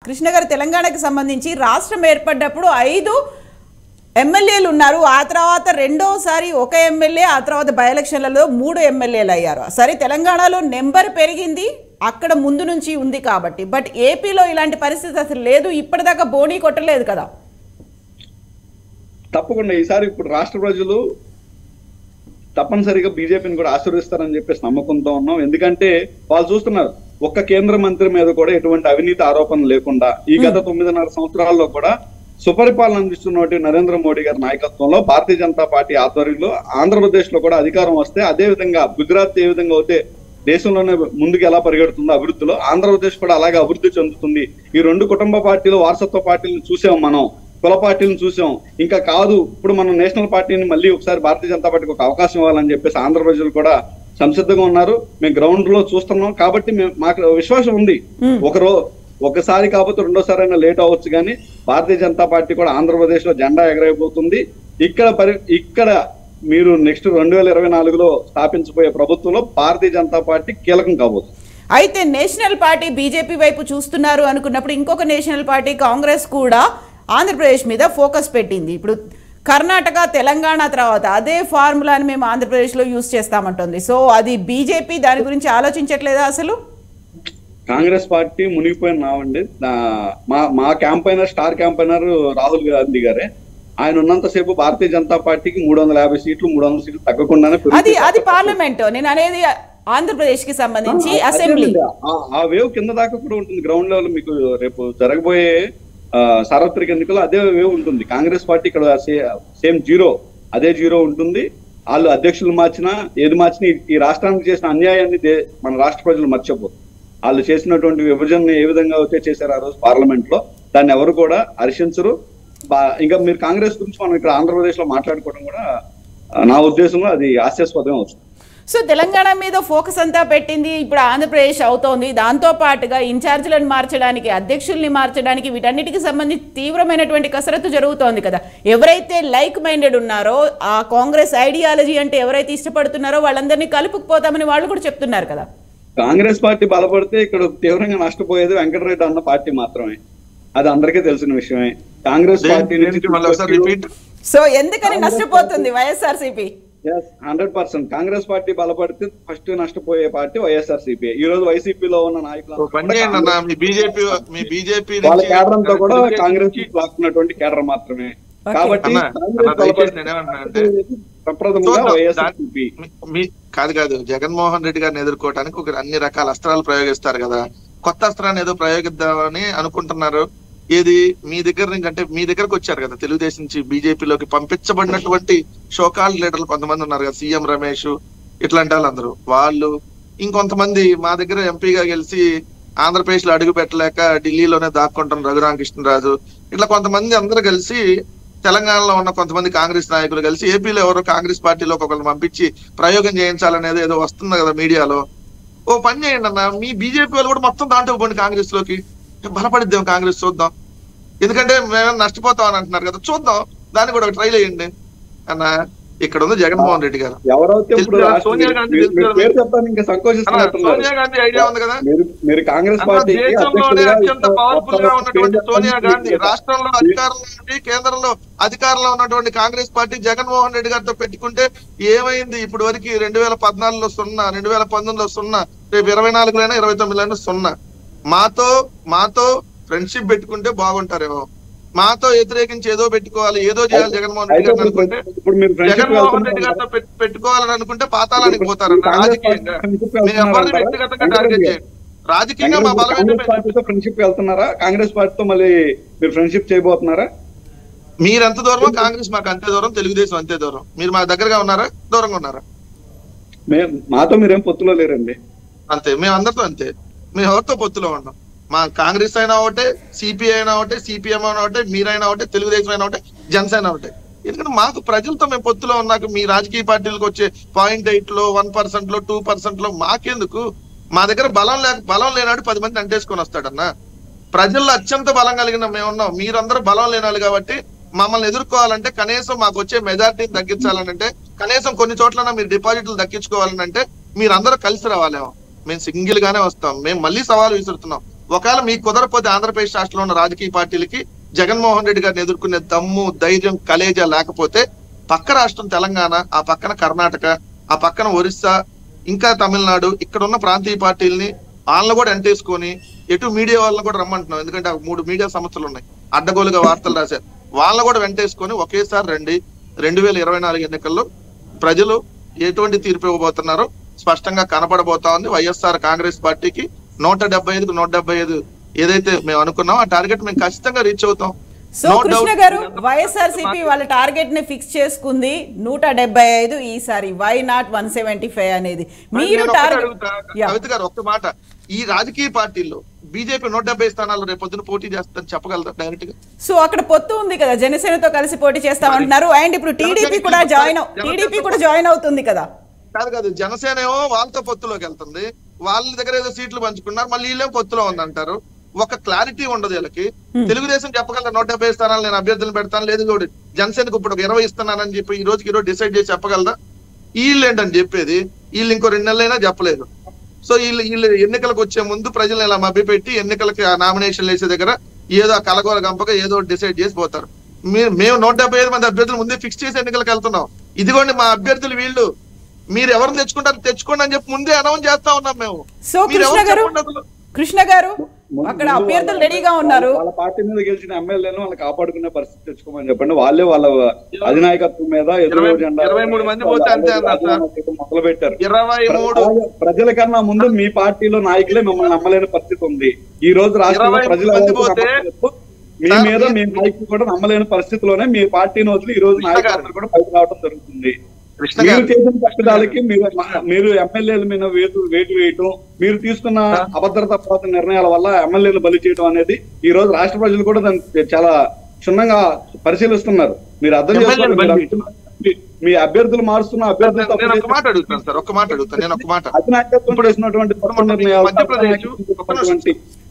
కృష్ణ గారు తెలంగాణకి సంబంధించి రాష్ట్రం ఏర్పడ్డప్పుడు ఐదు ఎమ్మెల్యేలు ఉన్నారు ఆ తర్వాత రెండోసారి ఒక ఎమ్మెల్యే ఆ తర్వాత బై ఎలక్షన్లలో మూడు ఎమ్మెల్యేలు అయ్యారు సరే తెలంగాణలో నెంబర్ పెరిగింది అక్కడ ముందు నుంచి ఉంది కాబట్టి బట్ ఏపీలో ఇలాంటి పరిస్థితి అసలు లేదు ఇప్పటిదాకా బోనీ కొట్టలేదు కదా తప్పకుండా ఈసారి ఇప్పుడు రాష్ట్ర ప్రజలు తప్పనిసరిగా బీజేపీని కూడా ఆశీర్వదిస్తారని చెప్పేసి నమ్మకంతో ఉన్నాం ఎందుకంటే వాళ్ళు చూస్తున్నారు ఒక్క కేంద్ర మంత్రి మీద కూడా ఎటువంటి అవినీతి ఆరోపణలు లేకుండా ఈ గత తొమ్మిదిన్నర సంవత్సరాల్లో కూడా సుపరిపాలన అందిస్తున్నటువంటి నరేంద్ర మోడీ గారి నాయకత్వంలో భారతీయ జనతా పార్టీ ఆధ్వర్యంలో ఆంధ్రప్రదేశ్ లో కూడా అధికారం వస్తే అదే విధంగా గుజరాత్ ఏ విధంగా అయితే దేశంలోనే ముందుకు ఎలా పరిగెడుతుందో అభివృద్ధిలో ఆంధ్రప్రదేశ్ కూడా అలాగే అభివృద్ధి చెందుతుంది ఈ రెండు కుటుంబ పార్టీలు వారసత్వ పార్టీలను చూసాం మనం కుల పార్టీలను చూసాం ఇంకా కాదు ఇప్పుడు మనం నేషనల్ పార్టీని మళ్ళీ ఒకసారి భారతీయ జనతా పార్టీకి ఒక అవకాశం ఇవ్వాలని చెప్పేసి ఆంధ్ర ప్రజలు కూడా సంసిద్ధంగా ఉన్నారు మేము గ్రౌండ్ లో చూస్తున్నాం కాబట్టి మేము మాకు విశ్వాసం ఉంది ఒక రో ఒకసారి కాకపోతే రెండోసారి అయినా లేట్ అవ్వచ్చు కానీ భారతీయ జనతా పార్టీ కూడా ఆంధ్రప్రదేశ్ లో జెండా ఎగరైపోతుంది ఇక్కడ పరి ఇక్కడ మీరు నెక్స్ట్ రెండు వేల ఇరవై నాలుగులో స్థాపించబోయే ప్రభుత్వంలో భారతీయ జనతా పార్టీ కీలకం కాబోతుంది అయితే నేషనల్ పార్టీ బీజేపీ వైపు చూస్తున్నారు అనుకున్నప్పుడు ఇంకొక నేషనల్ పార్టీ కాంగ్రెస్ కూడా ఆంధ్రప్రదేశ్ మీద ఫోకస్ పెట్టింది ఇప్పుడు కర్ణాటక తెలంగాణ తర్వాత అదే ఫార్ములాని మేము ఆంధ్రప్రదేశ్లో యూజ్ చేస్తామంటుంది సో అది బీజేపీ దాని గురించి ఆలోచించట్లేదా అసలు కాంగ్రెస్ పార్టీ మునిగిపోయిన నావండి నా- మా మా campaigner star campaigner Rahul Gandhi గారే ఆయన ఉన్నంతసేపు భారతీయ జనతా పార్టీకి మూడు వందల యాభై సీట్లు మూడు వందల సీట్లు తగ్గకుండానే అది పెరుగుతాయి. అది పార్లమెంట్ నేను అనేది ఆంధ్రప్రదేశ్ కి సంబంధించి ఆ, అసెంబ్లీ అదేనండి. ఆ- ఆ వేవ్ కింద దాకా కూడా ఉంటుంది గ్రౌండ్ లెవెల్ మీకు రేపు జరగబోయే ఆ, సార్వత్రిక ఎన్నికల్లో అదే వేవ్ ఉంటుంది కాంగ్రెస్ పార్టీ ఇక్కడ సేమ్ జీరో అదే జీరో ఉంటుంది వాళ్ళు అధ్యక్షులు మార్చినా ఏది మార్చినా ఈ- ఈ రాష్ట్రానికి చేసిన అన్యాయాన్ని దే- మన రాష్ట్ర ప్రజలు మర్చిపోరు వాళ్ళు చేసినటువంటి విభజన ఏ విధంగా అయితే చేశారు ఆ రోజు పార్లమెంట్ లో దాన్ని ఎవరు కూడా హర్షించరు బా- ఇంకా మీరు కాంగ్రెస్ గురించి మనం ఇక్కడ ఆంధ్రప్రదేశ్ లో మాట్లాడుకోవడం కూడా ఆ, నా ఉద్దేశంలో అది హాస్యాస్పదం అవుతుంది సో తెలంగాణ మీద ఫోకస్ అంతా పెట్టింది ఇప్పుడు ఆంధ్రప్రదేశ్ అవుతోంది దాంతో పాటుగా ఇన్ఛార్జీలను మార్చడానికి అధ్యక్షుల్ని మార్చడానికి వీటన్నిటికి సంబంధించి తీవ్రమైనటువంటి కసరత్తు జరుగుతోంది కదా ఎవరైతే లైక్ మైండెడ్ ఉన్నారో ఆ కాంగ్రెస్ ఐడియాలజీ అంటే ఎవరైతే ఇష్టపడుతున్నారో వాళ్ళందరినీ కలుపుకుపోతామని వాళ్ళు కూడా చెప్తున్నారు కదా కాంగ్రెస్ పార్టీ బలపడితే ఇక్కడ తీవ్రంగా నష్టపోయేది వెంకటరెడ్డి అన్న పార్టీ మాత్రమే అది అందరికీ తెలిసిన విషయమే కాంగ్రెస్ పార్టీ దేనికి మళ్ళీ ఒకసారి రిపీట్ సో ఎందుకని నష్టపోతుంది YSRCP hundred percent Congress party బలపడితే ఫస్ట్ నష్టపోయే పార్టీ వైఎస్ఆర్ సిపి ఈ రోజు వైసీపీలో ఉన్న నాయకులు పని చేయండి అన్న మీ బీజేపీ మీ బీజేపీ వాళ్ళ కేడర్ అంతా కూడా కాంగ్రెస్ లాక్కున్నటువంటి కేడర్ మాత్రమే కాబట్టి అన్న, కాంగ్రెస్ అన్న, దయచేసి బలపడితే నేనేమంటున్నా అంటే ప్రప్రథమంగా చూద్దాం. వైఎస్ఆర్ దా- సిపి మీ- మీ కాదు కాదు జగన్మోహన్ రెడ్డి గారిని ఎదుర్కోవడానికి ఒక అన్ని రకాల అస్త్రాలు ప్రయోగిస్తారు కదా కొత్త అస్త్రాన్ని ఏదో ప్రయోగిద్దామని అనుకుంటున్నారు ఏది మీ దగ్గర నుంచి అంటే మీ దగ్గరకు వచ్చారు కదా తెలుగుదేశం నుంచి బీజేపీలోకి పంపించబడినటువంటి షోకాల్ లీడర్లు కొంతమంది ఉన్నారు కదా సీఎం రమేష్ ఇట్లాంటి వాళ్ళందరూ వాళ్ళు ఇంకొంతమంది మా దగ్గర ఎంపీగా గెలిచి ఆంధ్రప్రదేశ్ లో అడుగు పెట్టలేక ఢిల్లీలోనే దాక్కుంటున్న రఘురామకృష్ణరాజు ఇట్లా కొంతమంది అందరూ కలిసి తెలంగాణలో ఉన్న కొంతమంది కాంగ్రెస్ నాయకులు కలిసి ఏపీలో ఎవరో కాంగ్రెస్ పార్టీలోకి ఒకరిని పంపించి ప్రయోగం చేయించాలనేది ఏదో వస్తుంది కదా మీడియాలో ఓ పని చేయండి అన్న మీ బీజేపీ వాళ్ళు కూడా మొత్తం దాంట్లో పోండి కాంగ్రెస్ లోకి బలపడిద్దాం కాంగ్రెస్ చూద్దాం ఎందుకంటే మేము నష్టపోతాం అని అంటున్నారు కదా చూద్దాం దాన్ని కూడా ట్రై చేయండి అన్న ఇక్కడ ఉంది జగన్మోహన్ రెడ్డి గారు ఎవరైతే ఇప్పుడు తెలుసు కదా, రాష్ట్ర- సోనియా గాంధీ మీరు- మీరు తెలుసు పేరు చెప్తాను ఇంకా అన్న, సంకోచిస్తున్నట్టున్నారు సోనియా గాంధీ ఐడియా ఉంది కదా మీరు మీరు కాంగ్రెస్ అన్న, పార్టీకి దేశంలోనే అధ్యక్షుడిగా అత్యంత ఇంత పవర్ఫుల్ గా కొత్త ఉన్నటువంటి పేరు సోనియా చెప్పండి. గాంధీ రాష్ట్రంలో అధికారంలో ఉండి కేంద్రంలో అధికారంలో ఉన్నటువంటి కాంగ్రెస్ పార్టీ జగన్మోహన్ రెడ్డి గారితో పెట్టుకుంటే ఏమైంది ఇప్పుడు వరకు రెండు వేల పద్నాలుగులో సున్నా రెండు వేల పంతొమ్మిదిలో సున్నా రేపు ఇరవై నాలుగులోనే ఇరవై తొమ్మిదిలోనే సున్నా మాతో మాతో ఫ్రెండ్షిప్ పెట్టుకుంటే బాగుంటారేమో మాతో వ్యతిరేకించి ఏదో పెట్టుకోవాలి ఏదో చేయాలి జగన్మోహన్ రెడ్డి అయితే గారిని ఇప్పుడు అనుకుంటే ఇప్పుడు మీరు ఫ్రెండ్షిప్ జగన్మోహన్ రెడ్డి గారితో పెట్- పెట్టుకోవాలని అనుకుంటే పాతాళానికి పోతారన్న రాజకీయంగా మేము ఎవరిని వ్యక్తిగతంగా టార్గెట్ చేయండి రాజకీయంగా మా బలం కాంగ్రెస్ ఏంటంటే పార్టీతో ఫ్రెండ్షిప్ వెళ్తున్నారా కాంగ్రెస్ పార్టీతో మళ్ళీ మీరు ఫ్రెండ్షిప్ చేయబోతున్నారా మీరు ఎంత దూరం కాంగ్రెస్ మాకు అంతే దూరం తెలుగుదేశం అంతే దూరం మీరు మా దగ్గరగా ఉన్నారా దూరంగా ఉన్నారా మే- మాతో మీరేం పొత్తులో లేరండి అంతే మేము అందరితో అంతే మేము ఎవరితో పొత్తులో ఉన్నాం మా కాంగ్రెస్ అయినా ఒకటే సిపిఐ అయినా ఒకటే సిపిఎం అయినా ఒకటే మీరైనా ఒకటే తెలుగుదేశం అయినా ఒకటే జనసేన ఒకటే ఎందుకంటే మాకు ప్రజలతో మేము పొత్తులో ఉన్నాక మీ రాజకీయ పార్టీలకు వచ్చే పాయింట్ ఎయిట్ లో వన్ పర్సెంట్ లో టూ పర్సెంట్ లో మాకెందుకు మా దగ్గర బలం లేక బలం లేనాడు పది మంది అంటేసుకొని వస్తాడన్నా ప్రజల్లో అత్యంత బలం కలిగిన మేము ఉన్నాం మీరందరూ బలం లేనాలి కాబట్టి మమ్మల్ని ఎదుర్కోవాలంటే కనీసం మాకు వచ్చే మెజార్టీని తగ్గించాలని అంటే కనీసం కొన్ని చోట్ల మీరు డిపాజిట్లు దక్కించుకోవాలని అంటే మీరందరూ కలిసి రావాలేమో మేము సింగిల్ గానే వస్తాం మేము మళ్ళీ సవాల్ విసురుతున్నాం ఒకవేళ మీకు కుదరపోతే ఆంధ్రప్రదేశ్ రాష్ట్రంలో ఉన్న రాజకీయ పార్టీలకి జగన్మోహన్ రెడ్డి గారిని ఎదుర్కొనే దమ్ము ధైర్యం కలేజా లేకపోతే పక్క రాష్ట్రం తెలంగాణ ఆ పక్కన కర్ణాటక ఆ పక్కన ఒరిస్సా ఇంకా తమిళనాడు ఇక్కడ ఉన్న ప్రాంతీయ పార్టీలని వాళ్ళని కూడా ఎంటేసుకొని ఎటు మీడియా వాళ్ళని కూడా రమ్మంటున్నాం ఎందుకంటే ఆ మూడు మీడియా సంస్థలు ఉన్నాయి అడ్డగోలుగా వార్తలు రాశారు వాళ్ళని కూడా వెంటేసుకొని ఒకేసారి రండి రెండు వేల ఇరవై నాలుగు ఎన్నికల్లో ప్రజలు ఎటువంటి తీర్పు ఇవ్వబోతున్నారో స్పష్టంగా కనపడబోతా ఉంది వైఎస్ఆర్ కాంగ్రెస్ పార్టీకి నూట డెబ్బై ఐదుకు నూట డెబ్బై ఐదు ఏదైతే మేము అనుకున్నాం ఆ టార్గెట్ మేము ఖచ్చితంగా రీచ్ అవుతాం సో No కృష్ణ doubt. గారు వైఎస్ఆర్సీపీ వాళ్ళ టార్గెట్ ని ఫిక్స్ చేసుకుంది నూట డెబ్బై ఐదు ఈసారి why not one seventy five అనేది మీరు నేను ఒకటే టార్గెట్ అడుగుతా, యా. కవిత గారు ఒక్క మాట ఈ రాజకీయ పార్టీల్లో బీజేపీ నూట డెబ్బై స్థానాల్లో రేపు పొద్దున పోటీ చేస్తుందని చెప్పగలరా డైరెక్ట్ గా సో అక్కడ పొత్తు ఉంది కదా జనసేనతో కలిసి పోటీ చేస్తామంటున్నారు అండ్ ఇప్పుడు టీడీపీ కూడా జాయిన్ టీడీపీ కూడా జాయిన్ అవుతుంది కదా కాదు కాదు జనసేన ఏమో వాళ్ళతో పొత్తులోకి వెళ్తుంది వాళ్ళ దగ్గర ఏదో సీట్లు పంచుకున్నారు మళ్ళీ వీళ్ళేం పొత్తులో ఉందంటారు ఒక క్లారిటీ ఉండదు వీళ్ళకి తెలుగుదేశం చెప్పగలరా నూట డెబ్బై స్థానాలు నేను అభ్యర్థులు పెడతాను లేదు కూడా జనసేనకు ఇప్పుడు ఒక ఇరవై ఇస్తున్నానని చెప్పి ఈ రోజుకి ఈ రోజు డిసైడ్ చేసి చెప్పగలరా వీళ్ళు ఏంటని చెప్పేది వీళ్ళు ఇంకో రెండు నెలలైనా చెప్పలేదు సో వీళ్ళు వీళ్ళు ఎన్నికలకు వచ్చే ముందు ప్రజలను ఇలా మభ్యపెట్టి ఎన్నికలకి ఆ నామినేషన్ వేసే దగ్గర ఏదో ఆ కలగోల గంపగా ఏదో డిసైడ్ చేసి పోతారు మీరు మేము నూట డెబ్బై ఐదు మంది అభ్యర్థులు ముందే ఫిక్స్ చేసి ఎన్నికలకు వెళ్తున్నాం ఇదిగోండి మా అభ్యర్థులు వీళ్ళు మీరు ఎవరిని తెచ్చుకుంటారు తెచ్చుకోండి అని చెప్పి ముందే అనౌన్స్ చేస్తా ఉన్నాం మేము సో మీరు కృష్ణ ఎవరు గారు చెప్పండి అసలు? కృష్ణ గారు అక్కడ అభ్యర్థులు రెడీగా ఉన్నారు వాళ్ళ పార్టీ మీద గెలిచిన ఎమ్మెల్యేలను వాళ్ళు కాపాడుకునే పరిస్థితి తెచ్చుకోమని చెప్పండి వాళ్ళే వాళ్ళ అధినాయకత్వం మీద ఎదురు ఇరవై- జెండా ఇరవై మూడు మంది పోతే అంతే అన్నారు సార్. మొదలు పెట్టారు ఇరవై మూడు ప్రజల కన్నా ముందు మీ పార్టీలో నాయకులే మిమ్మల్ని నమ్మలేని పరిస్థితి ఉంది ఈ రోజు రాష్ట్రంలో ఇరవై ప్రజలు మంది ఎవరు పోతే నమ్మట్లేదు. మీ సార్, మీద మీ నాయకులు కూడా నమ్మలేని పరిస్థితిలోనే మీ పార్టీని వదిలి ఈ రోజు కృష్ణ గారు. నాయకులందరూ కూడా బయట రావడం జరుగుతుంది కృష్ణ మీరు గారు చేసిన తప్పిదాలకి మీరు మీరు ఎమ్మెల్యేల మీద వేటు వేటు వేయటం మీరు తీసుకున్న అభద్రతా ప్రాంత నిర్ణయాల వల్ల ఎమ్మెల్యేలు బలి చేయడం అనేది ఈ రోజు రాష్ట్ర ప్రజలు కూడా దాన్ని చాలా క్షుణ్ణంగా పరిశీలిస్తున్నారు మీరు అర్థం ఎమ్మెల్యేలు చేసుకోవాలి మీరు బలి అంటున్న- మీ- మీ అభ్యర్థులు మారుస్తున్న అభ్యర్థులు నేను తప్పు ఒక మాట అడుగుతాను సార్ ఒక్క మాట అడుగుతాను నేను ఒక మాట అధినాయకత్వం చేసినటువంటి తప్పు ఇప్పుడు నిర్ణయాలు మధ్యప్రదేశ్ అధినాయకత్వం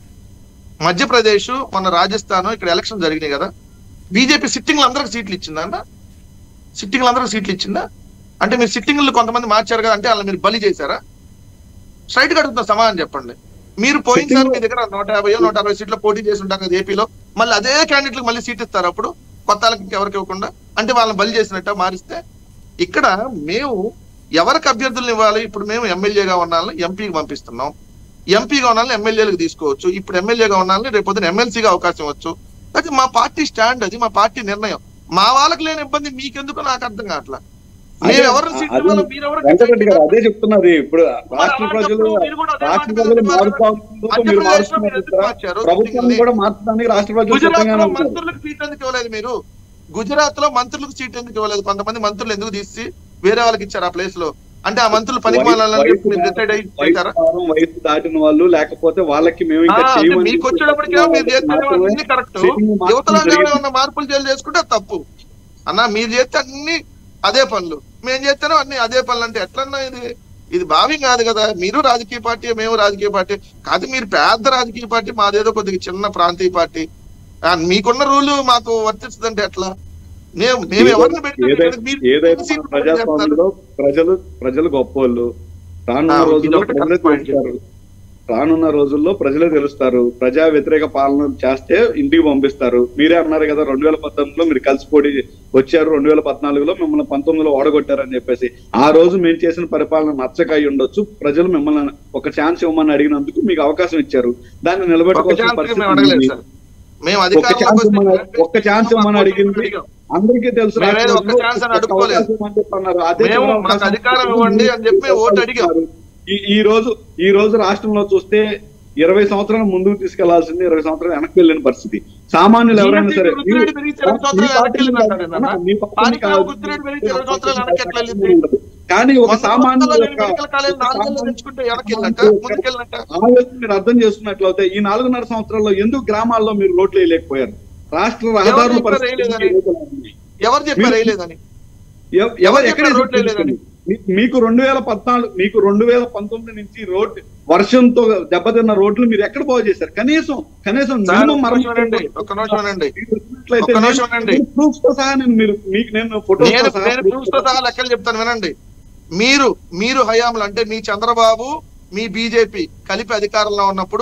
మధ్యప్రదేశ్ మన రాజస్థాన్ ఇక్కడ ఎలక్షన్ జరిగినాయి కదా బీజేపీ సిట్టింగ్లు అందరికి సీట్లు ఇచ్చిందా అన్న సిట్టింగ్లు అందరికి సీట్లు ఇచ్చిందా అంటే మీరు సిట్టింగ్లు కొంతమంది మార్చారు కదా అంటే వాళ్ళని మీరు బలి చేశారా స్ట్రైట్ గా అడుగుతున్నా సమాధానం చెప్పండి మీరు పోయినసారి మీ దగ్గర నూట యాభై నూట అరవై సీట్లు పోటీ చేసి ఉంటారు కదా ఏపీలో మళ్ళీ అదే క్యాండిడేట్లకు మళ్ళీ సీట్ ఇస్తారు అప్పుడు కొత్త వాళ్ళకి ఇంకెవరికి ఇవ్వకుండా అంటే వాళ్ళని బలి చేసినట్ట మారిస్తే ఇక్కడ మేము ఎవరికి అభ్యర్థులను ఇవ్వాలి ఇప్పుడు మేము ఎమ్మెల్యేగా ఉన్నాలని ఎంపీకి పంపిస్తున్నాం ఎంపీగా ఉన్నాలని ఎమ్మెల్యేలకు తీసుకోవచ్చు ఇప్పుడు ఎమ్మెల్యేగా ఉన్నాలని రేపు పొద్దున ఎమ్మెల్సీగా అవకాశం ఇవ్వచ్చు అది మా పార్టీ స్టాండ్ అది మా పార్టీ నిర్ణయం మా వాళ్ళకి లేని ఇబ్బంది మీకెందుకు నాకు అర్థం కావట్లా మేము ఎవరు సీట్ అదే ఇవ్వాలో మీరు ఎవరు వెంకటరెడ్డి గారు అదే చెప్తున్నది ఇప్పుడు మరి రాష్ట్ర అలాంటప్పుడు ప్రజలు మీరు కూడా అదే రాష్ట్ర మాట ప్రజలు చెప్పాలి. మారుతా ఉంటూ మీరు మధ్యప్రదేశ్లో మీరు మారుస్తున్నారు ఎందుకు మార్చారు? ప్రభుత్వం కూడా మార్చడానికి రాష్ట్ర ప్రజలు గుజరాత్ సిద్ధంగానే లో ఉంటారు మంత్రులకు సీట్ ఎందుకు ఇవ్వలేదు మీరు గుజరాత్ లో మంత్రులకు సీట్ ఎందుకు ఇవ్వలేదు కొంతమంది మంత్రులు ఎందుకు తీసి వేరే వాళ్ళకి ఇచ్చారు ఆ ప్లేస్ లో అంటే ఆ మంత్రులు పనికి మాలని వయసు మీరు డిసైడ్ అయ్యి వయసు చేశారా వారం, వయసు దాటిన వాళ్ళు లేకపోతే వాళ్ళకి మేము ఆ, ఇంకా అంటే చేయమని మీకు వచ్చేటప్పటికే మీరు చేస్తున్నవన్నీ కరెక్ట్ Sitting మార్చడం యువతలో జరిగింది. ఏమైనా మార్పులు చేయాలి చేసుకుంటే అది తప్పు అన్న మీరు చేస్తే అన్ని అదే పనులు మేము చేస్తేనే అన్ని అదే పనులు అంటే ఎట్లన్నా ఇది ఇది భావ్యం కాదు కదా మీరు రాజకీయ పార్టీ మేము రాజకీయ పార్టీ కాదు మీరు పెద్ద రాజకీయ పార్టీ మాదేదో కొద్దిగా చిన్న ప్రాంతీయ పార్టీ ఆ, మీకున్న రూల్ మాకు వర్తిస్తుందంటే ఎట్లా మేము మేము ఎవరిని పెట్టి ఏదైనా మీరు ఏదైనా సీట్లు పోటీ చేస్తారు. ప్రజాస్వామ్యంలో ప్రజలు ప్రజలు గొప్పోళ్ళు రానున్న ఆ, రోజుల్లో ఇదొకటి ప్రజలే correct point తెలుస్తారు రానున్న రోజుల్లో ప్రజలే తెలుస్తారు ప్రజా వ్యతిరేక పాలన చేస్తే ఇంటికి పంపిస్తారు మీరే అన్నారు కదా రెండు వేల పద్దెనిమిదిలో మీరు కలిసి పోటీ వచ్చారు రెండు వేల పద్నాలుగులో మిమ్మల్ని పంతొమ్మిదిలో ఓడగొట్టారని చెప్పేసి ఆ రోజు మేము చేసిన పరిపాలన నచ్చక అయి ఉండొచ్చు ప్రజలు మిమ్మల్ని ఒక ఛాన్స్ ఇవ్వమని అడిగినందుకు మీకు అవకాశం ఇచ్చారు దాన్ని ఒక్క నిలబెట్టుకోవాల్సిన ఛాన్స్ పరిస్థితి మేము అడగలేదు ఉంది. సార్ మేము ఒక్క అధికారంలోకి ఛాన్స్ వస్తే ఇమ్మని- ఒక్క ఛాన్స్ ఇమ్మని అడిగింది అడిగాం. అందరికీ తెలుసు మేమేదో రాష్ట్ర ఒక్క ప్రజలు ఛాన్స్ అని ఒక్క అడుక్కోలేదు. అవకాశం ఇవ్వమని చెప్పి అన్నారు. అదే మేము చివరి మాకు అవకాశం అధికారం ఇవ్వండి అని చెప్పి ఓటు అడిగాం. ఈ ఈ రోజు ఈ రోజు రాష్ట్రంలో చూస్తే ఇరవై సంవత్సరాలు ముందుకు తీసుకెళ్లాల్సింది ఇరవై సంవత్సరాలు వెనక్కి వెళ్ళిన పరిస్థితి సామాన్యులు ఎవరైనా సరే జీఎస్టీ వృద్ధి రేటు పెరిగితే ఇరవై సంవత్సరాలు వెనక్కి వెళ్ళిందంటారు నాన్న. మీ పక్కన పారిశ్రామిక కాదు. వృద్ధి రేటు పెరిగితే ఇరవై సంవత్సరాలు వెనక్కి ఎట్లా వెళ్ళింది? ఉండదు. కానీ ఒక వంద సామాన్యుల సంవత్సరాలు యొక్క మెడికల్ కాలేజ్ నాలుగేళ్ళు సామాన్యుల తెచ్చుకుంటే వెనక్కి వెళ్ళినట్ట ముందుకు వెళ్ళినట్ట ఆలోచన మీరు అర్థం చేసుకున్నట్లయితే ఈ నాలుగున్నర సంవత్సరాల్లో ఎందుకు గ్రామాల్లో మీరు రోడ్లు వేయలేకపోయారు రాష్ట్ర రహదారుల చెప్పారు పరిస్థితి వేయలేదని? ఏ విధంగా ఉంది? ఎవరు చెప్పారు మీరు- వేయలేదని ఎవ- ఎవరు ఎక్కడ చెప్పారు రోడ్లు వేయలేదని? మీ- మీకు రెండు వేల పద్నాలుగు మీకు రెండు వేల పంతొమ్మిది నుంచి రోడ్ వర్షంతో దెబ్బతిన్న రోడ్లు మీరు ఎక్కడ బాగు చేశారు కనీసం కనీసం సార్, minimum ఒక్క మరమ్మతులు నిమిషం వినండి, ఒక్క నిమిషం వినండి. మీరు వచ్చినట్లయితే ఒక్క నిమిషం నేను- వినండి. proofs తో సహా నేను మీరు మీకు నేను ఫోటో నేను నేను ప్రూఫ్స్ తో సహా లెక్కలు చెప్తాను వినండి మీరు మీరు హయాంలో అంటే మీ చంద్రబాబు మీ బీజేపీ కలిపి అధికారంలో ఉన్నప్పుడు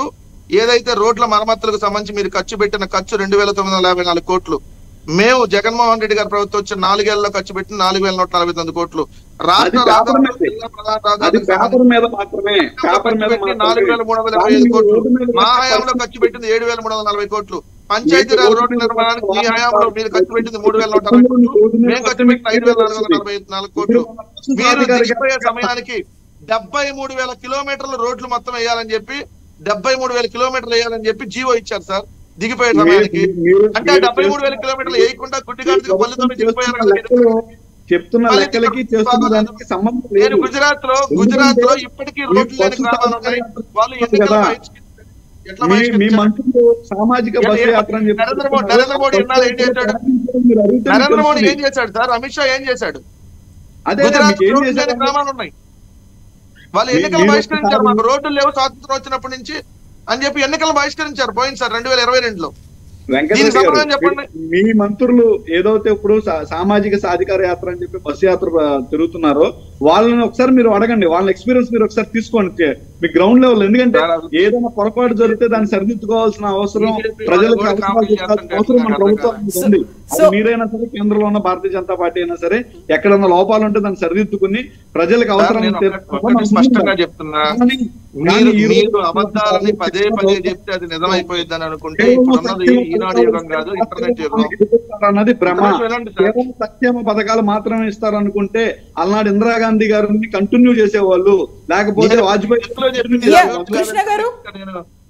ఏదైతే రోడ్ల మరమ్మతులకు సంబంధించి మీరు ఖర్చు పెట్టిన ఖర్చు రెండు వేల తొమ్మిది వందల యాభై నాలుగు కోట్లు మేము జగన్మోహన్ రెడ్డి గారి ప్రభుత్వం వచ్చిన నాలుగేళ్లలో ఖర్చు పెట్టిన నాలుగు వేల నూట నలభై తొమ్మిది కోట్లు రాష్ట్ర అది పేపర్ రహదారులు, మీద. జిల్లా ప్రధాన అది రహదారులకు సంబంధించి పేపర్ మీద మాత్రమే పేపర్ మీద ఖర్చు పెట్టి నాలుగు వేల మూడు వందల ఇరవై ఐదు కోట్లు మా హయాంలో ఖర్చు పెట్టింది ఏడు వేల మూడు వందల నలభై కోట్లు పంచాయతీరాజ్ రోడ్డు నిర్మాణానికి మీ హయాంలో మీరు ఖర్చు పెట్టింది మూడు వేల నూట అరవై కోట్లు మేము ఖర్చు పెట్టిన ఐదు వేల నాలుగు వందల నలభై నాలుగు కోట్లు మీరు దిగిపోయే సమయానికి డెబ్బై మూడు వేల కిలోమీటర్ల రోడ్లు మొత్తం వేయాలని చెప్పి డెబ్బై మూడు వేల కిలోమీటర్లు వేయాలని చెప్పి జీవో ఇచ్చారు సార్ దిగిపోయే సమయానికి అంటే ఆ డెబ్బై మూడు వేల కిలోమీటర్లు వేయకుండా గుడ్డిగాడికి పల్లెతో దిగిపోయారు కదా మీరు. చెప్తున్న మళ్ళీ లెక్కలకి ఇక్కడ చేస్తున్న దానికి సంబంధం నేను లేదు గుజరాత్ లో గుజరాత్ లో ఇప్పటికీ రోడ్లు లేని గ్రామాలు ఉన్నాయి వాళ్ళు ఎన్నికలు కదా. బహిష్కరించారు. ఎట్లా మీ మీ బహిష్కరించారు? మంత్రులు సామాజిక ఏ- బస్సు ఏ- యాత్ర అని చెప్పి నరేంద్ర మోడీ- నరేంద్ర మోడీ ఎన్నాళ్ళు ఏం చేశాడు? మీరు అడిగితే మీకు నరేంద్ర మోడీ ఏం తెలుస్తుంది. చేశాడు సార్ అమిత్ షా ఏం చేశాడు అదే అదే గుజరాత్ మీకు ఏం రోడ్లు లేని చేశారు గ్రామాలు ఉన్నాయి వాళ్ళు మీ- ఎన్నికలు మీరు బహిష్కరించారు ఒకసారి- మాకు రోడ్లు లేవు స్వాతంత్రం వచ్చినప్పటి నుంచి అని చెప్పి ఎన్నికలు బహిష్కరించారు పోయింది సార్ రెండు వేల ఇరవై రెండులో వెంకటరెడ్డి దీనికి గారు, సమాధానం చెప్పండి. మీ మంత్రులు ఏదైతే ఇప్పుడు సా- సామాజిక సాధికార యాత్ర అని చెప్పి బస్సు యాత్ర ఆ, తిరుగుతున్నారో వాళ్ళని ఒకసారి మీరు అడగండి వాళ్ళ ఎక్స్పీరియన్స్ మీరు ఒకసారి తీసుకోండి మీ గ్రౌండ్ లెవెల్ ఎందుకంటే చాలా- ఏదైనా పొరపాటు జరిగితే దాన్ని సరిదిద్దుకోవాల్సిన అవసరం బీజేపీ ప్రజలకు వాళ్ళు కూడా అవసరాలు కామెంట్ చెప్పాల్సిన అవసరం మన చేస్తుంటారు ప్రభుత్వానికి ఉంది అది సో- మీరైనా సరే కేంద్రంలో ఉన్న భారతీయ జనతా పార్టీ అయినా సరే ఎక్కడన్నా లోపాలు ఉంటే దాన్ని సరిదిద్దుకుని ప్రజలకు సార్, అవసరం నేను ఉంటే ఒకటి- ఒకటి స్పష్టంగా చెప్తున్నా కానీ- కానీ మీరు ఈ రోజు- మీరు అబద్ధాలని పదే పదే చెప్తే అది నిజమైపోయిందని అనుకుంటే ఇప్పుడున్నది ఈనాడు యుగం కాదు ఇంటర్నెట్ యుగం అన్నది భ్రమ ఒకరోజు వినండి సార్. కేవలం సంక్షేమ పథకాలు మాత్రమే ఇస్తారనుకుంటే అలనాడు ఇందిరాగాంధీ గారిని కంటిన్యూ చేసేవాళ్ళు లేకపోతే మీరు వాజ్పేయి ఎందులో చెప్పింది యా, అబద్ధం కృష్ణ గారు? నేను